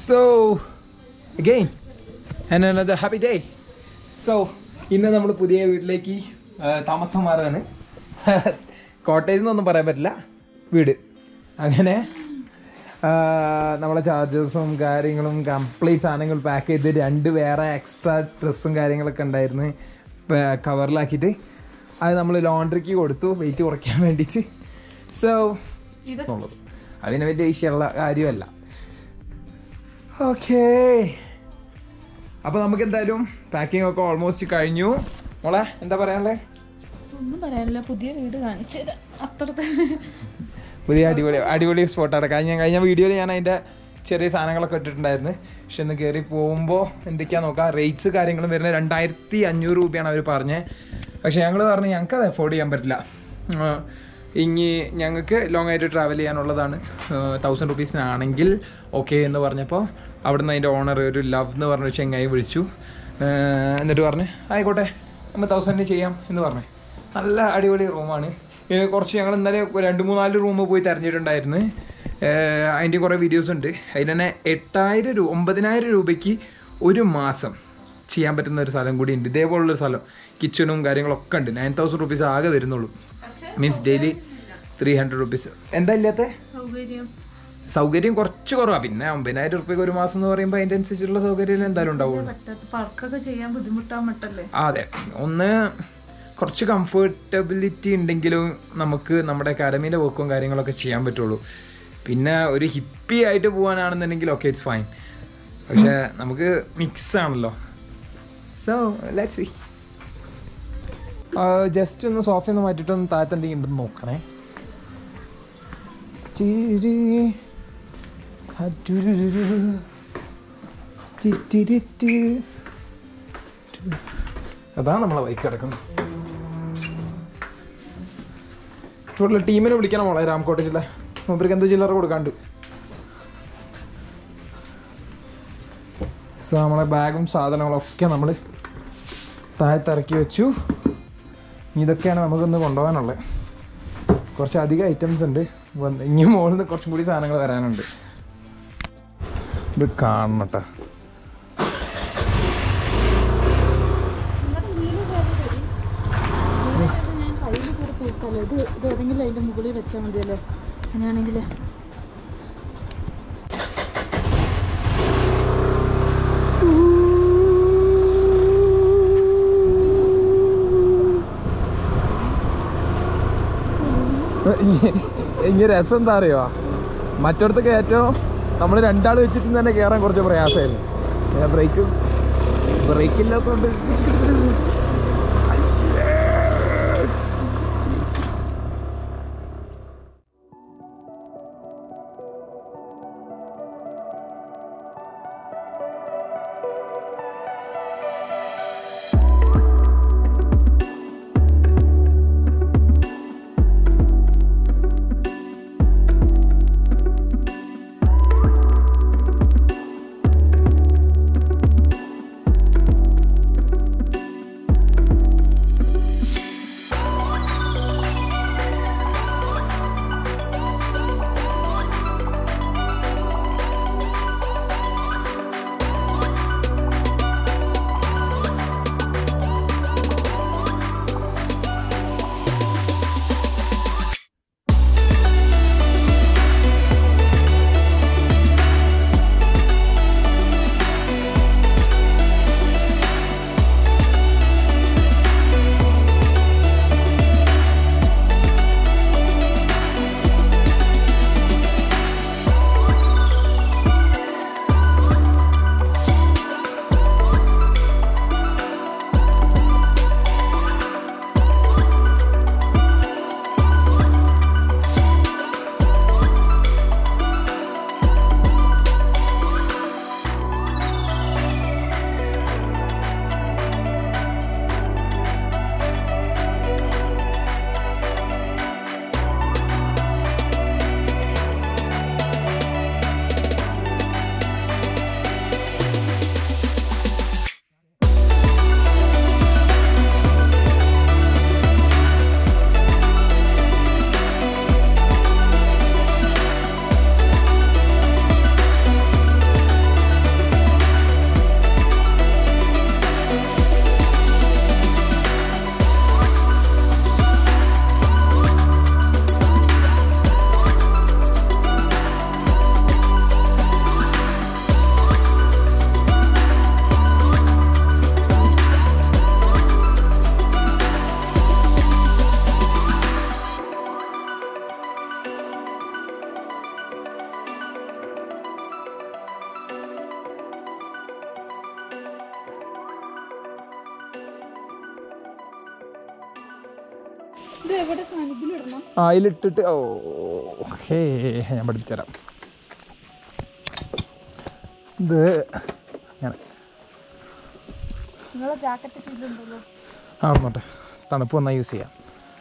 So again and another happy day so ഇന്ന് നമ്മൾ പുതിയ വീട്ടിലേക്ക് ആ, താമസം മാറുകയാണ് കോട്ടേജ് എന്നൊന്നും പറയാൻ പറ്റില്ല വീട് അങ്ങനെ ആ, നമ്മളെ ചാർജേഴ്സും കാര്യങ്ങളും കംപ്ലീറ്റ് സാധനങ്ങൾ പാക്ക് ചെയ്ത് രണ്ട് വേറെ എക്സ്ട്രാ ഡ്രസ്സും കാര്യങ്ങളൊക്കെ ഉണ്ടായിരുന്നു കവറിലാക്കിയിട്ട് അത് നമ്മൾ ലോണ്ട്രിക്ക് കൊടുത്തു വെയിറ്റ് കുറയ്ക്കാൻ വേണ്ടിയിട്ട് സോ ഇതെന്നുള്ളത് അതിനെ വലിയ വിഷയമുള്ള കാര്യമല്ല ഓക്കേ അപ്പോൾ നമുക്ക് എന്തായാലും പാക്കിംഗ് ഒക്കെ ഓൾമോസ്റ്റ് കഴിഞ്ഞു മോളെ എന്താ പറയാനുള്ളത് ഒന്നും പറയാനില്ല പുതിയ വീട് കാണിച്ചു തരാം അത്രത്തെ പുതിയ അടിപൊളി അടിപൊളി സ്പോട്ടാണ് കഴിഞ്ഞ കഴിഞ്ഞ വീഡിയോയിൽ ഞാൻ അതിൻ്റെ ചെറിയ സാധനങ്ങളൊക്കെ ഇട്ടിട്ടുണ്ടായിരുന്നു പക്ഷെ ഇന്ന് കയറി പോകുമ്പോൾ എന്തൊക്കെയാ നോക്കാം റേറ്റ്സ് കാര്യങ്ങളും വരുന്നത് രണ്ടായിരത്തി അഞ്ഞൂറ് രൂപയാണ് അവർ പറഞ്ഞത് പക്ഷെ ഞങ്ങൾ പറഞ്ഞു ഞങ്ങൾക്ക് അത് അഫോർഡ് ചെയ്യാൻ പറ്റില്ല ആ, ഇനി ഞങ്ങൾക്ക് ലോങ് ആയിട്ട് ട്രാവൽ ചെയ്യാനുള്ളതാണ് തൗസൻഡ് റുപ്പീസിനാണെങ്കിൽ ഓക്കെ എന്ന് പറഞ്ഞപ്പോൾ അവിടുന്ന് അതിൻ്റെ ഓണർ ഒരു ലവ് എന്ന് പറഞ്ഞ ഒരു ചെങ്ങായി വിളിച്ചു ആ, എന്നിട്ട് പറഞ്ഞ് ആയിക്കോട്ടെ നമ്മൾ തൗസൻഡിന് ചെയ്യാം എന്ന് പറഞ്ഞു നല്ല അടിപൊളി റൂമാണ് ഇതിന് കുറച്ച് ഞങ്ങൾ ഇന്നലെ ഒരു രണ്ട് മൂന്നാല് റൂം പോയി തിരഞ്ഞിട്ടുണ്ടായിരുന്നു ഏഹ് അതിൻ്റെ കുറേ വീഡിയോസ് ഉണ്ട് അതിന് തന്നെ എട്ടായിരം രൂപ ഒമ്പതിനായിരം രൂപയ്ക്ക് ഒരു മാസം ചെയ്യാൻ പറ്റുന്ന ഒരു സ്ഥലം കൂടി ഉണ്ട് ഇതേപോലുള്ളൊരു സ്ഥലം കിച്ചണും കാര്യങ്ങളൊക്കെ ഉണ്ട് നയൻ തൗസൻഡ് റുപ്പീസ് ആകെ വരുന്നുള്ളൂ means daily three hundred rupees എന്താ ഇല്ലാത്ത സൗകര്യം സൗകര്യം കുറച്ച് കുറവാണ് പിന്നെ ഒമ്പതിനായിരം റുപ്യക്ക് ഒരു മാസം എന്ന് പറയുമ്പോൾ അതിൻ്റെ അനുസരിച്ചുള്ള സൗകര്യം എന്തായാലും ഉണ്ടാവുള്ളൂ പറ്റാത്ത പറക്കൊക്കെ ചെയ്യാൻ ബുദ്ധിമുട്ടാൻ പറ്റല്ലേ ആ, അതെ ഒന്ന് കുറച്ച് കംഫർട്ടബിലിറ്റി ഉണ്ടെങ്കിലും നമുക്ക് നമ്മുടെ അക്കാഡമിയിലെ വർക്കും കാര്യങ്ങളൊക്കെ ചെയ്യാൻ പറ്റുള്ളൂ പിന്നെ ഒരു ഹിപ്പി ആയിട്ട് പോകാനാണെന്നുണ്ടെങ്കിൽ ഓക്കെ ഇറ്റ്സ് ഫൈൻ പക്ഷെ നമുക്ക് മിക്സ് ആണല്ലോ സോ ലെറ്റ് സി ജസ്റ്റ് ഒന്ന് സോഫ ഒന്ന് മാറ്റിയിട്ട് ഒന്ന് താഴത്തെന്തെങ്കിലും ഉണ്ടെന്ന് നോക്കണേ ചിരി അതുരുരു. തിത്തിരിത്തി. അതാണ് നമ്മളെ ബൈക്ക് കിടക്കുന്നത് ഇവിടെയുള്ള ടീമിനെ വിളിക്കണം മോളെ രാം കോട്ടേജിലെ മൂപ്പർക്ക് എന്തോ ചില്ലറ കൊടുക്കാണ്ട് സോ നമ്മളെ ബാഗും സാധനങ്ങളൊക്കെ നമ്മൾ താഴത്തിറക്കി വെച്ചു ഇനി ഇതൊക്കെയാണ് നമുക്കൊന്ന് കൊണ്ടുപോകാനുള്ളത് കുറച്ച് അധികം ഐറ്റംസ് ഉണ്ട് വന്ന് ഇനി മുകളിൽ നിന്ന് കുറച്ചും കൂടി സാധനങ്ങൾ വരാനുണ്ട് ഇത് കാണണം കേട്ടോ ഞാൻ കയ്യിൽ കൂടെ തൂക്കാലോ ഇത് ഇത് ഏതെങ്കിലും അതിന്റെ മുകളിൽ വെച്ചാൽ മതിയല്ലോ അങ്ങനെയാണെങ്കിൽ ഇങ്ങനെ രസം എന്താ അറിയോ മറ്റിടത്തൊക്കെ ഏറ്റവും നമ്മൾ രണ്ടാൾ വെച്ചിട്ട് തന്നെ കയറാൻ കുറച്ച് പ്രയാസമായിരുന്നു ബ്രേക്ക് ബ്രേക്ക് ഇല്ലാത്തതുകൊണ്ട് ഇത് എവിടെ സാന്നിധ്യത്തിലിടണം ആ അതിലിട്ടിട്ട് ഓ ഹേ ഞാൻ പഠിപ്പിച്ചുതരാം ഇത് അങ്ങനെ നിങ്ങളെ ജാക്കറ്റ് ഇതിലുണ്ടല്ലോ ആ നോട്ടെ തണുപ്പ് വന്നാൽ യൂസ് ചെയ്യാം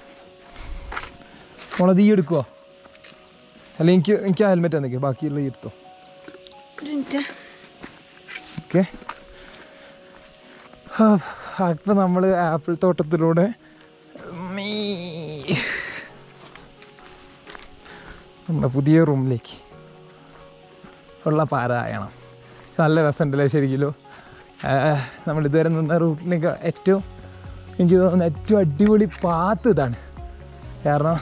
മോളത് ഈ എടുക്കുവോ അല്ല എനിക്ക് എനിക്ക് ഹെൽമെറ്റ് തന്നേക്ക് ബാക്കിയുള്ള ഈ എടുത്തോ ഒരു മിനിറ്റ് ഓക്കെ അപ്പം നമ്മൾ ആപ്പിൾ തോട്ടത്തിലൂടെ മീ നമ്മുടെ പുതിയ റൂമിലേക്ക് ഉള്ള പാരായണം നല്ല രസമുണ്ടല്ലേ ശരിക്കും നമ്മൾ ഇതുവരെ നിന്ന റൂട്ടിനൊക്കെ ഏറ്റവും എനിക്ക് തോന്നുന്നു ഏറ്റവും അടിപൊളി പാത്ത് ഇതാണ് കാരണം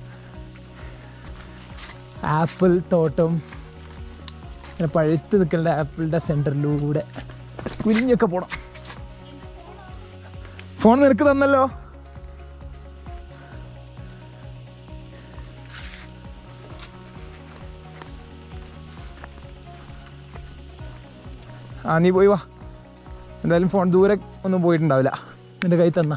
ആപ്പിൾ തോട്ടം ഇങ്ങനെ പഴുത്ത് നിൽക്കുന്ന ആപ്പിളിൻ്റെ സെൻറ്ററിലൂടെ കുരിഞ്ഞൊക്കെ പോണം ഫോൺ നിനക്ക് തന്നല്ലോ ആ നീ പോയി വാ എന്തായാലും ഫോൺ ദൂരെ ഒന്നും പോയിട്ടുണ്ടാവില്ല നിന്റെ കൈ തന്ന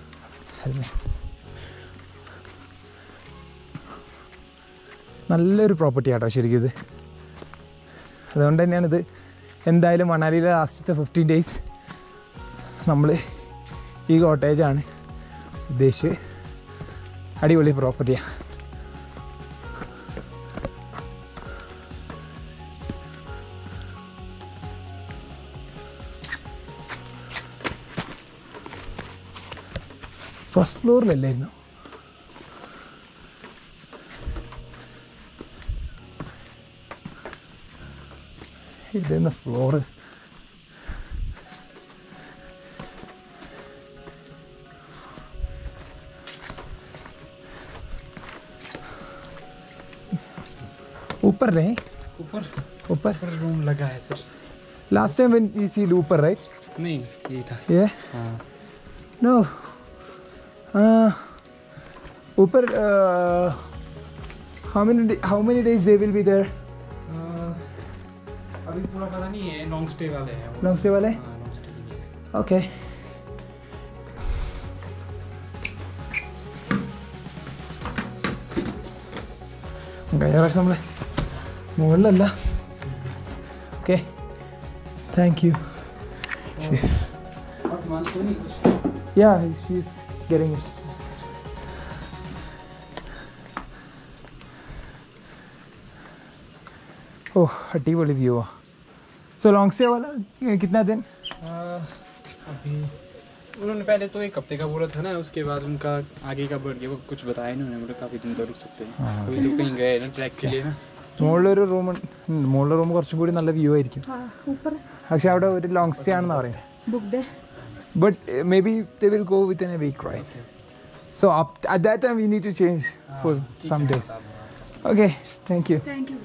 നല്ലൊരു പ്രോപ്പർട്ടി ആട്ടോ ശരിക്കും ഇത് അതുകൊണ്ട് തന്നെയാണ് ഇത് എന്തായാലും മണാലിയിലെ ലാസ്റ്റത്തെ ഫിഫ്റ്റീൻ ഡേയ്സ് നമ്മൾ ഈ കോട്ടേജാണ് ഉദ്ദേശിച്ച് അടിപൊളി പ്രോപ്പർട്ടിയാണ് ഫസ്റ്റ് ഫ്ലോറിലല്ലായിരുന്നു ഇതെന്ന ഫ്ലോറ് ऊपर नहीं ऊपर ऊपर ऊपर रूम लगा है sir last time when you see ऊपर right नहीं ये था yeah हाँ no uh, ऊपर uh, how many day, how many days they will be there अ, अभी पूरा पता नहीं है लॉन्ग स्टे वाले हैं वो। long stay वाले हाँ लॉन्ग स्टे के लिए okay കഴിഞ്ഞ പ്രാവശ്യം നമ്മൾ മുകളിലല്ല ഓക്കെ താങ്ക് യു और सामान तो नहीं कुछ Yeah, she's getting it. Oh अड्डीबड़ी व्यू है सो लॉन्ग स्टे वाला ये कितना दिन अ, अभी उन्होंने पहले तो एक हफ्ते का बोला था ना उसके बाद उनका आगे का बढ़ गया वो कुछ बताया नहीं उन्होंने बोला काफ़ी दिन तो रुक सकते हैं हाँ। अभी तो कहीं गए ना ट्रैक के लिए ना മുകളിലൊരു റൂം മുകളിലെ റൂം കുറച്ചും കൂടി നല്ല വ്യൂ ആയിരിക്കും ആ ഊപ്പർ പക്ഷെ അവിടെ ഒരു ലോങ് സ്റ്റേ ആണെന്ന് പറയുന്നത് book day but may be they will go with a week right so at that time we need to change for some days okay thank you thank you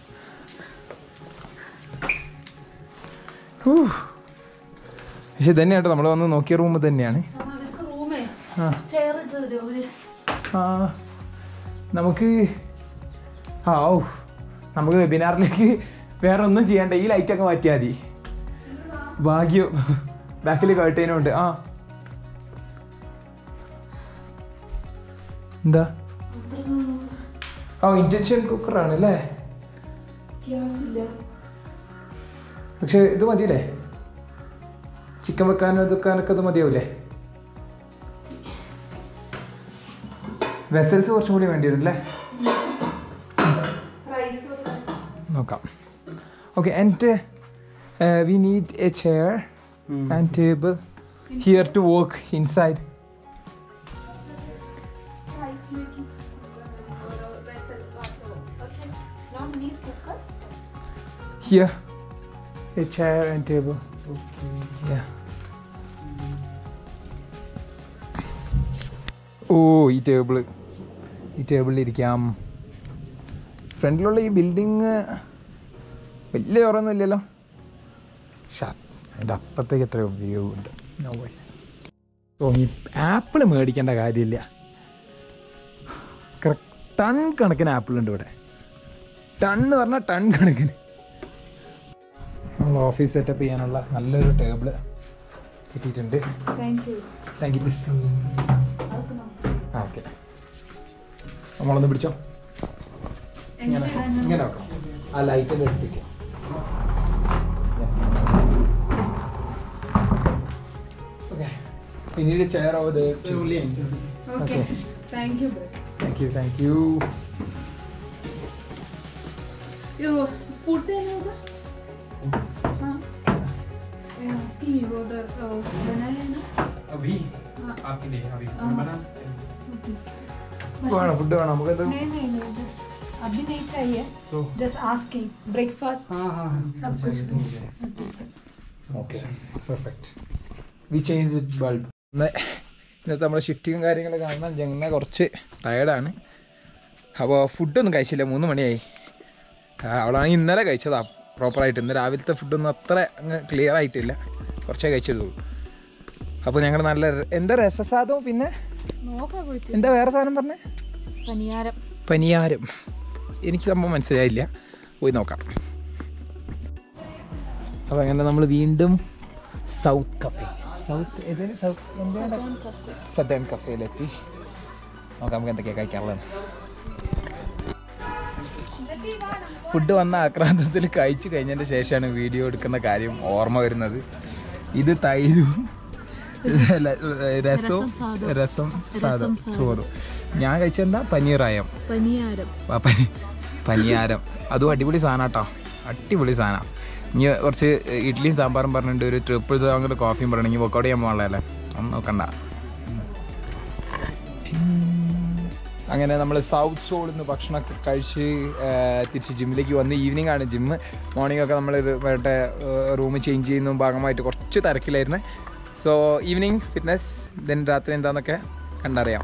പക്ഷെ തന്നെയാട്ടോ നമ്മൾ വന്ന് നോക്കിയ റൂം തന്നെയാണ് അവർക്ക് റൂമേ ആ chair ഇട്ട് തരുമോ ഒരു ആ നമുക്ക് ആ ഓ നമുക്ക് വെബിനാറിലേക്ക് വേറെ ഒന്നും ചെയ്യണ്ട ഈ ലൈറ്റൊക്കെ മാറ്റിയാൽ മതി ഭാഗ്യം ബാക്കിൽ കേട്ടേനും ഉണ്ട് ആ എന്താ ആ ഇൻറ്റൻഷൻ കുക്കറാണ് അല്ലേ ഗ്യാസ് ഇല്ല പക്ഷെ ഇത് മതിയല്ലേ ചിക്കൻ വെക്കാനും ഇതൊക്കാനൊക്കെ ഇത് മതിയാവൂലേ വെസൽസ് കുറച്ചും കൂടി വേണ്ടി വരും അല്ലേ റൈസ് നോക്കാം okay and we need a chair and table here to work inside rice making okay not need cooker here a chair and table ഓ ഈ ടേബിള് ഈ ടേബിളിൽ ഇരിക്കാം ഫ്രണ്ടിലുള്ള ഈ ബിൽഡിങ് വലിയ ഉറയൊന്നും ഇല്ലല്ലോ ഷാ അതിൻ്റെ അപ്പുറത്തേക്ക് എത്രയോ വ്യൂ ഉണ്ട് നോ വൈസ് ഓ ഈ ആപ്പിൾ മേടിക്കേണ്ട കാര്യമില്ല ടൺ കണക്കിന് ആപ്പിൾ ഉണ്ട് ഇവിടെ ടൺ എന്ന് പറഞ്ഞാൽ ടൺ കണക്കിന് നമ്മൾ ഓഫീസ് സെറ്റപ്പ് ചെയ്യാനുള്ള നല്ലൊരു ടേബിള് കിട്ടിയിട്ടുണ്ട് താങ്ക് യു താങ്ക് യു അതൊക്കെ നമുക്ക് ആ ഓക്കെ നമ്മളൊന്ന് പിടിച്ചോ ഇങ്ങനെ ഇങ്ങനെ വെക്കാം ആ ലൈറ്റിൻ്റെ അടുത്തേക്ക് ഓക്കെ പിന്നീട് chair over okay thank you thank you thank you യോ ഫുഡ് ഏതാ हाँ इसकी वो उधर बनाया है ना अभी हाँ। आपके लिए अभी हाँ। बना सकते हैं വേണം ഫുഡ് വേണം നമുക്കെന്ത് नहीं नहीं नहीं जस्ट अभी नहीं चाहिए तो जस्ट आस्किंग ब्रेकफास्ट हाँ हाँ हाँ सब कुछ okay perfect we change it bulb ഇന്നത്തെ നമ്മുടെ ഷിഫ്റ്റിങ്ങും കാര്യങ്ങളും കാണാൻ ജങ്ങനെ കുറച്ച് ടയർഡാണ് അപ്പോൾ ഫുഡൊന്നും കഴിച്ചില്ല മൂന്ന് മണിയായി ആ, അവളാണെങ്കിൽ ഇന്നലെ കഴിച്ചതാ പ്രോപ്പറായിട്ട് ഇന്ന് രാവിലത്തെ ഫുഡൊന്നും അത്ര അങ്ങ് ക്ലിയർ ആയിട്ടില്ല കുറച്ചേ കഴിച്ചിട്ടുള്ളൂ അപ്പോൾ ഞങ്ങൾ നല്ല ര- എന്താ രസസാദവും പിന്നെ നോക്കാൻ പോയിട്ട് എന്താ വേറെ സാധനം പറഞ്ഞേ പനിയാരം പനിയാരം എനിക്ക് സംഭവം മനസ്സിലായില്ല പോയി നോക്കാം അപ്പോൾ അങ്ങനെ നമ്മൾ വീണ്ടും സൗത്ത് കഫേ സൗത്ത് ഏതാണ് സൗത്ത് എന്താണ് സദേൺ കഫേയിലെത്തി നോക്കാം നമുക്ക് എന്തൊക്കെയാണ് കഴിക്കാറുള്ളത് ഫുഡ് വന്ന ആക്രാന്തത്തിൽ കഴിച്ചു കഴിഞ്ഞതിന് ശേഷമാണ് വീഡിയോ എടുക്കുന്ന കാര്യം ഓർമ്മ വരുന്നത് ഇത് തൈരും ല- രസവും രസം സാധനം ചോറും ഞാൻ കഴിച്ചെന്താ പനീറായം പനിയാരം ആ പനി പനിയാരം അതും അടിപൊളി സാധനം കേട്ടോ അടിപൊളി സാധനം ഇനി കുറച്ച് ഇഡ്ഡലിയും സാമ്പാറും പറഞ്ഞിട്ട് ഒരു ട്രിപ്പിൾ അങ്ങോട്ട് കോഫിയും പറയണമെങ്കിൽ വർക്കൗട്ട് ചെയ്യാൻ പോകാനുള്ളതല്ലേ ഒന്നും നോക്കണ്ട അങ്ങനെ നമ്മൾ സൗത്ത് സോളിൽ നിന്ന് ഭക്ഷണമൊക്കെ കഴിച്ച് ആ, തിരിച്ച് ജിമ്മിലേക്ക് വന്ന് ഈവനിങ് ആണ് ജിമ്മ് മോർണിംഗ് ഒക്കെ നമ്മൾ മറ്റേ റൂം ചേഞ്ച് ചെയ്യുന്ന ഭാഗമായിട്ട് കുറച്ച് തിരക്കിലായിരുന്നു സോ ഈവനിങ് ഫിറ്റ്നസ് ദെൻ രാത്രി എന്താണെന്നൊക്കെ കണ്ടറിയാം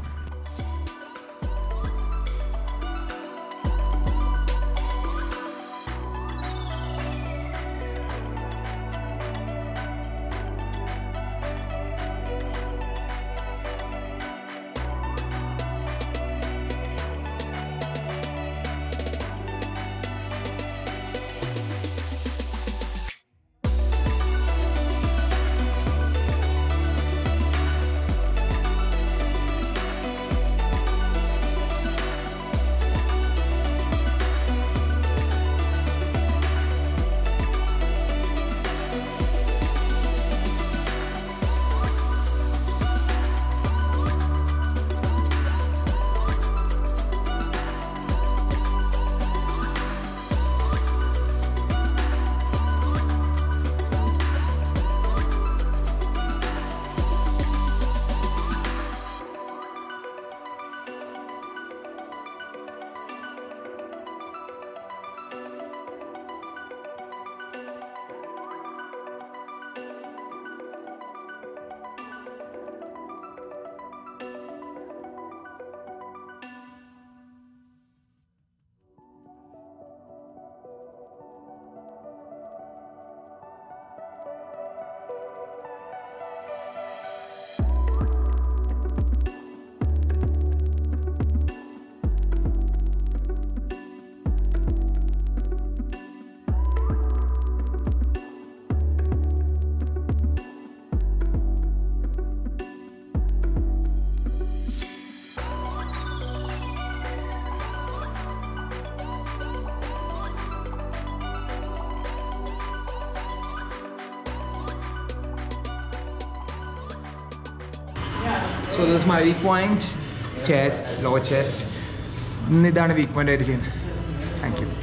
so this my weak point chest low chest ഇന്ന് ഇതാണ് വീക്ക് പോയിന്റ് ആയിട്ട് ചെയ്യുന്നത് താങ്ക് യു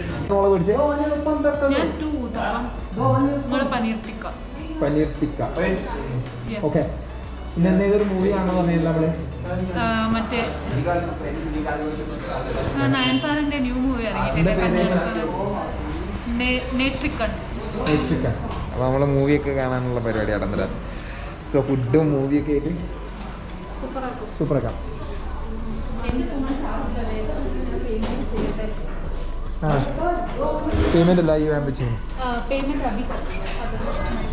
ഞാൻ ടു നിങ്ങള് പനീർ ടിക്ക പനീർ ടിക്ക ഓക്കെ ഇന്ന് എന്തെങ്കിലും മൂവി ആണോ പറഞ്ഞില്ല നമ്മള് മറ്റേ നയൻതാരന്റെ ന്യൂ മൂവി ഇറങ്ങിയിട്ടില്ലേ നെട്രിക്കൺ ടിക്ക അപ്പോൾ നമ്മൾ മൂവിയൊക്കെ കാണാനുള്ള പരിപാടിയാണ് അന്നേരം സോ ഫുഡും മൂവിയൊക്കെ ആയിട്ട് സൂപ്പർ ആക്കാം ആ പേയ്മെന്റ് അല്ല ഈ ആകുമ്പോൾ ചെയ്യും പേയ്മെന്റ് അഭി